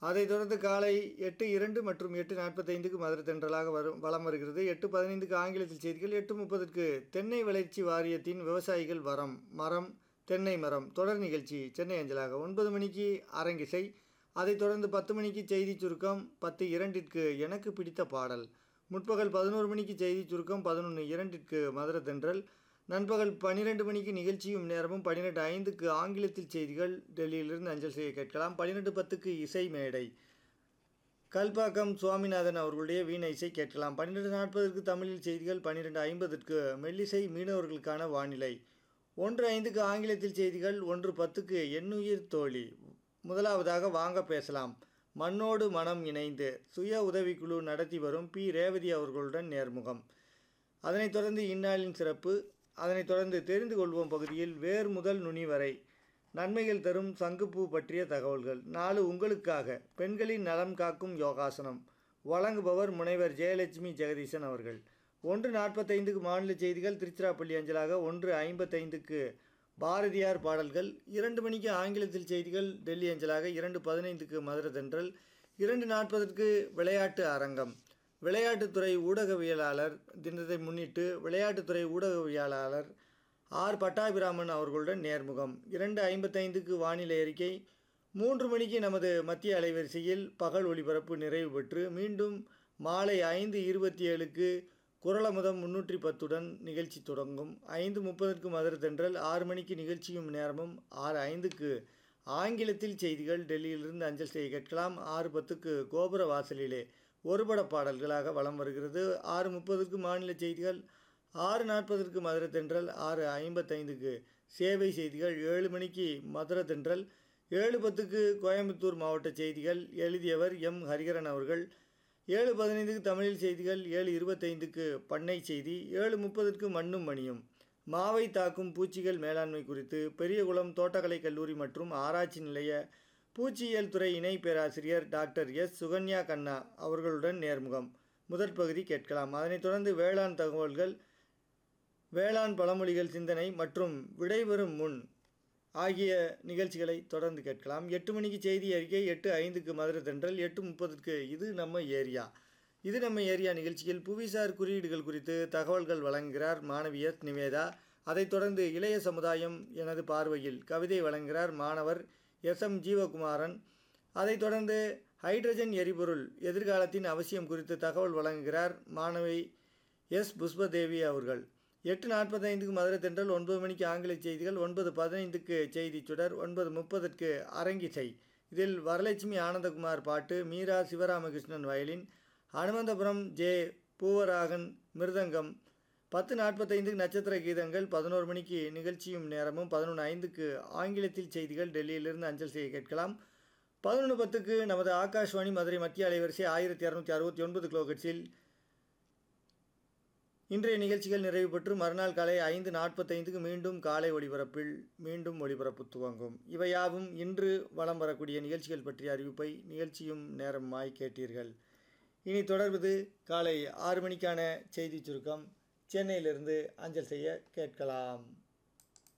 அதைத் தொடர்ந்து காலை எட்டு இரண்டு மற்றும் எட்டு நாற்பத்தைந்துக்கு மதுரை தென்றலாக வரும் வலம் வருகிறது எட்டு பதினைந்துக்கு ஆங்கிலத்தில் செய்திகள் எட்டு முப்பதுக்கு தென்னை வளர்ச்சி வாரியத்தின் விவசாயிகள் வரம் மரம் தென்னை மரம் தொடர் நிகழ்ச்சி சென்னை அஞ்சலாக ஒன்பது மணிக்கு அரங்கிசை அதைத் தொடர்ந்து பத்து மணிக்கு செய்தி சுருக்கம் பத்து இரண்டிற்கு எனக்கு பிடித்த பாடல் முற்பகல் பதினோரு மணிக்கு செய்தி சுருக்கம் பதினொன்று இரண்டிற்கு மதுரை தென்றல் நண்பகல் பன்னிரெண்டு மணிக்கு நிகழ்ச்சியும் நேரமும் பன்னிரெண்டு ஐந்துக்கு ஆங்கிலத்தில் செய்திகள் டெல்லியிலிருந்து அஞ்சல் செய்ய கேட்கலாம் பன்னிரெண்டு பத்துக்கு இசை மேடை கல்பாக்கம் சுவாமிநாதன் அவர்களுடைய வீண இசை கேட்கலாம் பன்னிரெண்டு நாற்பதுக்கு தமிழில் செய்திகள் பன்னிரெண்டு ஐம்பதுக்கு மெல்லிசை மீனவர்களுக்கான வானிலை ஒன்று ஐந்துக்கு ஆங்கிலத்தில் செய்திகள் ஒன்று பத்துக்கு எண்ணுயிர் தோழி முதலாவதாக வாங்க பேசலாம் மண்ணோடு மனம் இணைந்து சுய உதவிக்குழு நடத்தி வரும் பி ரேவதி அவர்களுடன் நேர்முகம் அதனைத் தொடர்ந்து இந்நாளின் சிறப்பு அதனைத் தொடர்ந்து தெரிந்து கொள்வோம் பகுதியில் வேர் முதல் நுனி வரை நன்மைகள் தரும் சங்குப்பூ பற்றிய தகவல்கள் நாலு உங்களுக்காக பெண்களின் நலம் காக்கும் யோகாசனம் வழங்குபவர் முனைவர் ஜெயலட்சுமி ஜெகதீசன் அவர்கள் ஒன்று நாற்பத்தைந்துக்கு மாநில செய்திகள் திருச்சிராப்பள்ளி அஞ்சலாக ஒன்று ஐம்பத்தைந்துக்கு பாரதியார் பாடல்கள் இரண்டு மணிக்கு ஆங்கிலத்தில் செய்திகள் டெல்லி அஞ்சலாக இரண்டு பதினைந்துக்கு மதுரை தென்றல் இரண்டு நாற்பதற்கு விளையாட்டு அரங்கம் விளையாட்டுத்துறை ஊடகவியலாளர் தினத்தை முன்னிட்டு விளையாட்டுத்துறை ஊடகவியலாளர் ஆர் பட்டாபிராமன் அவர்களுடன் நேர்முகம் இரண்டு ஐம்பத்தைந்துக்கு வானிலை அறிக்கை மூன்று மணிக்கு நமது மத்திய அலைவரிசையில் பகல் ஒளிபரப்பு நிறைவு பெற்று மீண்டும் மாலை ஐந்து இருபத்தி ஏழுக்கு குரலமுதம் முன்னூற்றி பத்துடன் நிகழ்ச்சி தொடங்கும் ஐந்து முப்பதற்கு மதுரை தென்றல் ஆறு மணிக்கு நிகழ்ச்சியும் நேரமும் ஆறு ஐந்துக்கு ஆங்கிலத்தில் செய்திகள் டெல்லியிலிருந்து அஞ்சல் செய்ய கேட்கலாம் ஆறு பத்துக்கு கோபுர வாசலிலே ஒருபட பாடல்களாக வலம் வருகிறது ஆறு முப்பதுக்கு மாநில செய்திகள் ஆறு நாற்பதற்கு மதுரை தென்றல் ஆறு ஐம்பத்தைந்துக்கு சேவை செய்திகள் ஏழு மணிக்கு மதுரை தென்றல் ஏழு பத்துக்கு கோயம்புத்தூர் மாவட்ட செய்திகள் எழுதியவர் எம் ஹரிகரன் அவர்கள் ஏழு பதினைந்துக்கு தமிழில் செய்திகள் ஏழு இருபத்தைந்துக்கு பண்ணை செய்தி ஏழு முப்பதுக்கு மண்ணும் மணியும் மாவை தாக்கும் பூச்சிகள் மேலாண்மை குறித்து பெரியகுளம் தோட்டக்கலை கல்லூரி மற்றும் ஆராய்ச்சி நிலைய பூச்சியியல் துறை இணை பேராசிரியர் டாக்டர் எஸ் சுகன்யா கண்ணா அவர்களுடன் நேர்முகம் முதற் பகுதி கேட்கலாம் அதனைத் தொடர்ந்து வேளாண் தகவல்கள் வேளாண் பழமொழிகள் சிந்தனை மற்றும் விடைபெறும் முன் ஆகிய நிகழ்ச்சிகளை தொடர்ந்து கேட்கலாம் எட்டு மணிக்கு செய்தி அறிக்கை எட்டு ஐந்துக்கு மதுரை தென்றல் எட்டு முப்பதுக்கு இது நம்ம ஏரியா இது நம்ம ஏரியா நிகழ்ச்சியில் புவிசார் குறியீடுகள் குறித்து தகவல்கள் வழங்குகிறார் மாணவி எஸ் நிவேதா அதைத் தொடர்ந்து இளைய சமுதாயம் எனது பார்வையில் கவிதை வழங்குகிறார் மாணவர் எஸ் எம் ஜீவகுமாரன் அதைத் தொடர்ந்து ஹைட்ரஜன் எரிபொருள் எதிர்காலத்தின் அவசியம் குறித்து தகவல் வழங்குகிறார் மாணவி எஸ் புஷ்பதேவி அவர்கள் எட்டு நாற்பத்தைந்துக்கு மதுரை தென்றல் ஒன்பது மணிக்கு ஆங்கில செய்திகள் ஒன்பது பதினைந்துக்கு செய்தி சுடர் ஒன்பது முப்பதற்கு அரங்கிசை இதில் வரலட்சுமி ஆனந்தகுமார் பாட்டு மீரா சிவராமகிருஷ்ணன் வயலின் அனுமந்தபுரம் ஜே பூவராகன் மிருதங்கம் பத்து நாற்பத்தைந்துக்கு நட்சத்திர கீதங்கள் பதினோரு மணிக்கு நிகழ்ச்சியும் நேரமும் பதினொன்று ஐந்துக்கு ஆங்கிலத்தில் செய்திகள் டெல்லியிலிருந்து அஞ்சல் செய்ய கேட்கலாம் பதினொன்று பத்துக்கு நமது ஆகாஷ்வாணி மதுரை மத்திய அலைவரிசை ஆயிரத்தி இரநூத்தி அறுபத்தி ஒன்பது கிலோகட்ஸில் இன்றைய நிகழ்ச்சிகள் நிறைவு பெற்று மறுநாள் காலை ஐந்து நாற்பத்தைந்துக்கு மீண்டும் காலை ஒளிபரப்பில் மீண்டும் ஒளிபரப்பு துவங்கும் இவையாவும் இன்று வலம் வரக்கூடிய நிகழ்ச்சிகள் பற்றிய அறிவிப்பை நிகழ்ச்சியும் நேரமாய் கேட்டீர்கள் இனி தொடர்வது காலை ஆறு மணிக்கான செய்தி சுருக்கம் சென்னையிலிருந்து அஞ்சல் செய்ய கேட்கலாம்